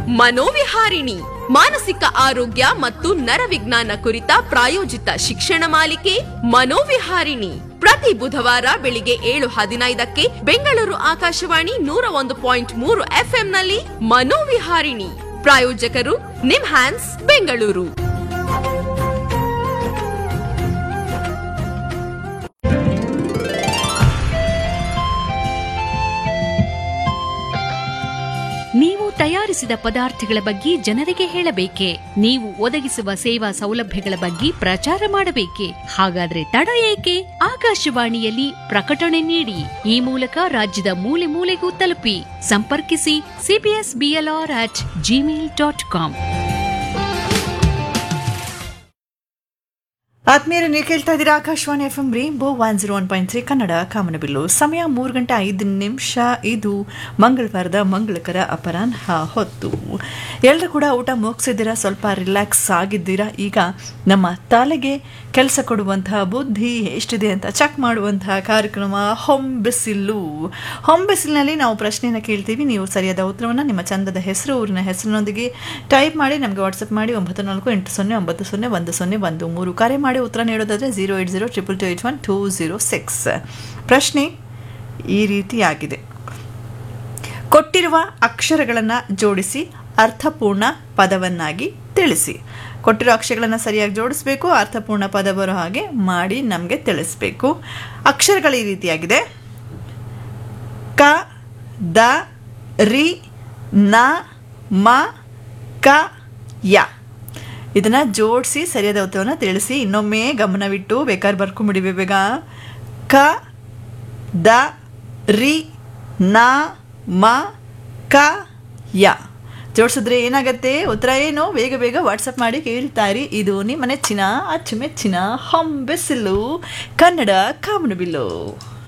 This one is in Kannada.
ಮನೋವಿಹಾರಿಣಿ ಮಾನಸಿಕ ಆರೋಗ್ಯ ಮತ್ತು ನರವಿಜ್ಞಾನ ಕುರಿತ ಪ್ರಾಯೋಜಿತ ಶಿಕ್ಷಣ ಮಾಲಿಕೆ ಮನೋವಿಹಾರಿಣಿ ಪ್ರತಿ ಬುಧವಾರ ಬೆಳಿಗ್ಗೆ ಏಳು ಹದಿನೈದಕ್ಕೆ ಬೆಂಗಳೂರು ಆಕಾಶವಾಣಿ ನೂರ ಒಂದು ಪಾಯಿಂಟ್ ಮೂರು ಎಫ್ಎಂನಲ್ಲಿ ಮನೋವಿಹಾರಿಣಿ ಪ್ರಾಯೋಜಕರು ನಿಮ್ಹ್ಯಾನ್ಸ್ ಬೆಂಗಳೂರು ನೀವು ತಯಾರಿಸಿದ ಪದಾರ್ಥಗಳ ಬಗ್ಗೆ ಜನರಿಗೆ ಹೇಳಬೇಕೆ ನೀವು ಒದಗಿಸುವ ಸೇವಾ ಸೌಲಭ್ಯಗಳ ಬಗ್ಗೆ ಪ್ರಚಾರ ಮಾಡಬೇಕೆ ಹಾಗಾದ್ರೆ ತಡ ಏಕೆ ಆಕಾಶವಾಣಿಯಲ್ಲಿ ಪ್ರಕಟಣೆ ನೀಡಿ ಈ ಮೂಲಕ ರಾಜ್ಯದ ಮೂಲೆ ಮೂಲೆಗೂ ತಲುಪಿ ಸಂಪರ್ಕಿಸಿ CBS BLR at Gmail dot com ಆತ್ಮೀಯರು ನೀವು ಕೇಳ್ತಾ ಇದ್ದೀರಾ Akashvani F M Rainbow one zero one point three Kannada ಕಾಮನಬಿಲ್ಲು ಸಮಯ ಮೂರು ಗಂಟೆ ಐದು ನಿಮಿಷ ಇದು ಮಂಗಳವಾರದ ಮಂಗಳಕರ ಅಪರಾಹ್ನ ಹೊತ್ತು ಎಲ್ಲರೂ ಕೂಡ ಊಟ ಮುಗಿಸಿದ್ದೀರಾ ಸ್ವಲ್ಪ ರಿಲ್ಯಾಕ್ಸ್ ಆಗಿದ್ದೀರಾ ಈಗ ನಮ್ಮ ತಲೆಗೆ ಕೆಲಸ ಕೊಡುವಂತಹ ಬುದ್ಧಿ ಎಷ್ಟಿದೆ ಅಂತ ಚೆಕ್ ಮಾಡುವಂತಹ ಕಾರ್ಯಕ್ರಮ ಹೊಂಬಿಸಿಲು ಹೊಂಬಿಸಿಲಿನಲ್ಲಿ ನಾವು ಪ್ರಶ್ನೆಯನ್ನು ಕೇಳ್ತೀವಿ ನೀವು ಸರಿಯಾದ ಉತ್ತರವನ್ನು ನಿಮ್ಮ ಚಂದದ ಹೆಸರು ಊರಿನ ಹೆಸರಿನೊಂದಿಗೆ ಟೈಪ್ ಮಾಡಿ ನಮಗೆ ವಾಟ್ಸಪ್ ಮಾಡಿ ಒಂಬತ್ತು ನಾಲ್ಕು ಎಂಟು ಸೊನ್ನೆ ಒಂಬತ್ತು ಸೊನ್ನೆ ಒಂದು ಸೊನ್ನೆ ಒಂದು ಮೂರು ಕರೆ ಮಾಡಿ ಉತ್ತರ ನೀಡೋದಾದರೆ zero eight zero triple two eight one two zero six ಪ್ರಶ್ನೆ ಈ ರೀತಿಯಾಗಿದೆ ಕೊಟ್ಟಿರುವ ಅಕ್ಷರಗಳನ್ನು ಜೋಡಿಸಿ ಅರ್ಥಪೂರ್ಣ ಪದವನ್ನಾಗಿ ತಿಳಿಸಿ ಕೊಟ್ಟಿರೋ ಅಕ್ಷರಗಳನ್ನು ಸರಿಯಾಗಿ ಜೋಡಿಸಬೇಕು ಅರ್ಥಪೂರ್ಣ ಪದ ಬರೋ ಹಾಗೆ ಮಾಡಿ ನಮಗೆ ತಿಳಿಸ್ಬೇಕು ಅಕ್ಷರಗಳು ಈ ರೀತಿಯಾಗಿದೆ ಕ ದ ರಿ ನ ಮ ಕ ಯ ಇದನ್ನು ಜೋಡಿಸಿ ಸರಿಯಾದ ಉತ್ತರವನ್ನು ತಿಳಿಸಿ ಇನ್ನೊಮ್ಮೆ ಗಮನವಿಟ್ಟು ಬೇಕಾದ್ರೆ ಬರ್ಕೊಂಬಿಡಿವಿ ಬೇಗ ಕ ದ ರಿ ನ ಮ ಕ ಯ ಜೋಡಿಸಿದ್ರೆ ಏನಾಗತ್ತೆ ಉತ್ತರ ಏನು ಬೇಗ ಬೇಗ ವಾಟ್ಸಪ್ ಮಾಡಿ ಕೇಳ್ತಾರಿ ಇದು ನಿಮ್ಮ ನೆಚ್ಚಿನ ಅಚ್ಚುಮೆಚ್ಚಿನ ಹೊಂಬೆಸಿಲು ಕನ್ನಡ ಕಾಮನಬಿಲ್ಲು